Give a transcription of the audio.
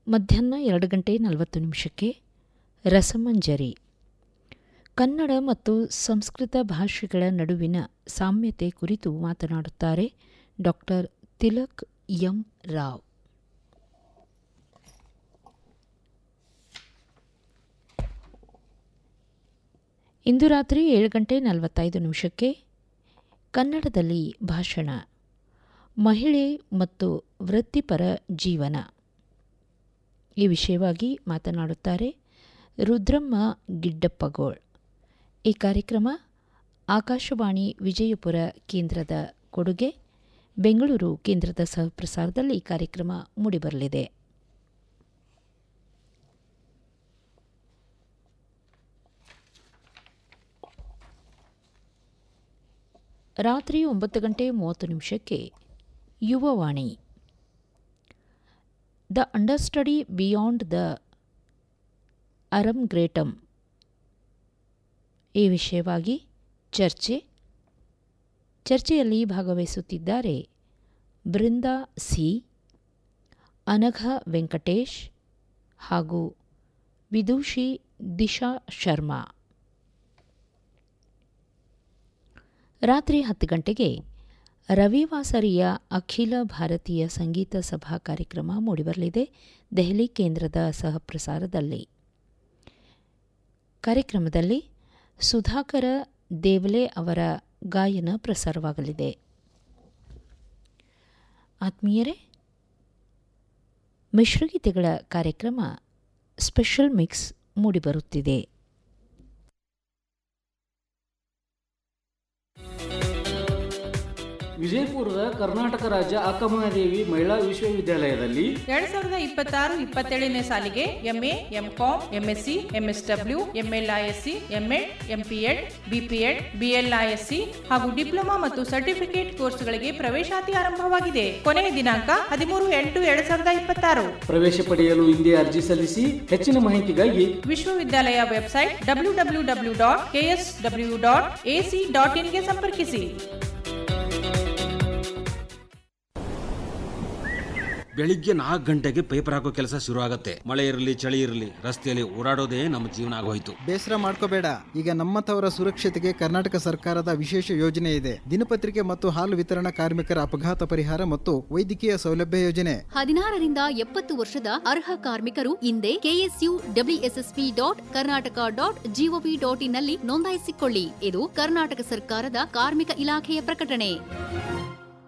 ಮಧ್ಯಾಹ್ನ ಎರಡು ಗಂಟೆ ನಲವತ್ತು ನಿಮಿಷಕ್ಕೆ ರಸಮಂಜರಿ ಕನ್ನಡ ಮತ್ತು ಸಂಸ್ಕೃತ ಭಾಷೆಗಳ ನಡುವಿನ ಸಾಮ್ಯತೆ ಕುರಿತು ಮಾತನಾಡುತ್ತಾರೆ ಡಾಕ್ಟರ್ ತಿಲಕ್ ಎಂ ರಾವ್ ಇಂದು ರಾತ್ರಿ ಏಳು ಗಂಟೆ ನಲವತ್ತೈದು ನಿಮಿಷಕ್ಕೆ ಕನ್ನಡದಲ್ಲಿ ಭಾಷಣ ಮಹಿಳೆ ಮತ್ತು ವೃತ್ತಿಪರ ಜೀವನ ಈ ವಿಷಯವಾಗಿ ಮಾತನಾಡುತ್ತಾರೆ ರುದ್ರಮ್ಮ ಗಿಡ್ಡಪ್ಪಗೋಳ್ ಈ ಕಾರ್ಯಕ್ರಮ ಆಕಾಶವಾಣಿ ವಿಜಯಪುರ ಕೇಂದ್ರದ ಕೊಡುಗೆ ಬೆಂಗಳೂರು ಕೇಂದ್ರದ ಸಹಪ್ರಸಾರದಲ್ಲಿ ಈ ಕಾರ್ಯಕ್ರಮ ಮೂಡಿಬರಲಿದೆ ರಾತ್ರಿ ಒಂಬತ್ತು ಗಂಟೆ ಮೂವತ್ತು ನಿಮಿಷಕ್ಕೆ ಯುವವಾಣಿ the understudy beyond the arum gratum ಈ ವಿಷಯವಾಗಿ ಚರ್ಚೆ ಚರ್ಚೆಯಲ್ಲಿ ಭಾಗವಹಿಸುತ್ತಿದ್ದಾರೆ ಬೃಂದಾ ಸಿ ಅನಘ ವೆಂಕಟೇಶ್ ಹಾಗೂ ವಿದೂಷಿ ದಿಶಾ ಶರ್ಮಾ ರಾತ್ರಿ ಹತ್ತು ಗಂಟೆಗೆ ರವಿವಾಸರಿಯ ಅಖಿಲ ಭಾರತೀಯ ಸಂಗೀತ ಸಭಾ ಕಾರ್ಯಕ್ರಮ ಮೂಡಿಬರಲಿದೆ ದೆಹಲಿ ಕೇಂದ್ರದ ಸಹಪ್ರಸಾರದಲ್ಲಿ ಕಾರ್ಯಕ್ರಮದಲ್ಲಿ ಸುಧಾಕರ ದೇವಲೆ ಅವರ ಗಾಯನ ಪ್ರಸಾರವಾಗಲಿದೆ ಆತ್ಮೀಯರೇ ಮಿಶ್ರಗೀತೆಗಳ ಕಾರ್ಯಕ್ರಮ ಸ್ಪೆಷಲ್ ಮಿಕ್ಸ್ ಮೂಡಿಬರುತ್ತಿದೆ ವಿಜಯಪುರದ ಕರ್ನಾಟಕ ರಾಜ್ಯ ಅಕ್ಕಮಹಾದೇವಿ ಮಹಿಳಾ ವಿಶ್ವವಿದ್ಯಾಲಯದಲ್ಲಿ ಎರಡ್ ಸಾವಿರದ ಇಪ್ಪತ್ತಾರು ಇಪ್ಪತ್ತೇಳನೇ ಸಾಲಿಗೆ M A M Com M Sc M S W M L I Sc M Ed M P Ed B P Ed B L I Sc ಹಾಗೂ ಡಿಪ್ಲೊಮಾ ಮತ್ತು ಸರ್ಟಿಫಿಕೇಟ್ ಕೋರ್ಸ್ಗಳಿಗೆ ಪ್ರವೇಶಾತಿ ಆರಂಭವಾಗಿದೆ ಕೊನೆಯ ದಿನಾಂಕ ಹದಿಮೂರು ಎಂಟು ಎರಡ್ ಸಾವಿರದ ಇಪ್ಪತ್ತಾರು ಪ್ರವೇಶ ಪಡೆಯಲು ಹಿಂದೆ ಅರ್ಜಿ ಸಲ್ಲಿಸಿ ಹೆಚ್ಚಿನ ಮಾಹಿತಿಗಾಗಿ ವಿಶ್ವವಿದ್ಯಾಲಯ website W W W dot K S W dot A C dot ಇನ್ಗೆ ಸಂಪರ್ಕಿಸಿ ಬೆಳಿಗ್ಗೆ ನಾಲ್ಕು ಗಂಟೆಗೆ ಪೇಪರ್ ಹಾಕೋ ಕೆಲಸ ಶುರು ಆಗತ್ತೆ ಮಳೆ ಇರಲಿ ಚಳಿ ಇರಲಿ ರಸ್ತೆಯಲ್ಲಿ ಓಡಾಡೋದೇ ನಮ್ಮ ಜೀವನ ಆಗೋಯ್ತು ಬೇಸರ ಮಾಡ್ಕೋಬೇಡ ಈಗ ನಮ್ಮಂಥವರ ಸುರಕ್ಷತೆಗೆ ಕರ್ನಾಟಕ ಸರ್ಕಾರದ ವಿಶೇಷ ಯೋಜನೆ ಇದೆ ದಿನಪತ್ರಿಕೆ ಮತ್ತು ಹಾಲು ವಿತರಣಾ ಕಾರ್ಮಿಕರ ಅಪಘಾತ ಪರಿಹಾರ ಮತ್ತು ವೈದ್ಯಕೀಯ ಸೌಲಭ್ಯ ಯೋಜನೆ ಹದಿನಾರರಿಂದ ಎಪ್ಪತ್ತು ವರ್ಷದ ಅರ್ಹ ಕಾರ್ಮಿಕರು ಹಿಂದೆ K S U W S S P dot Karnataka dot G O V dot ಇನ್ನಲ್ಲಿ ನೋಂದಾಯಿಸಿಕೊಳ್ಳಿ ಇದು ಕರ್ನಾಟಕ ಸರ್ಕಾರದ ಕಾರ್ಮಿಕ ಇಲಾಖೆಯ ಪ್ರಕಟಣೆ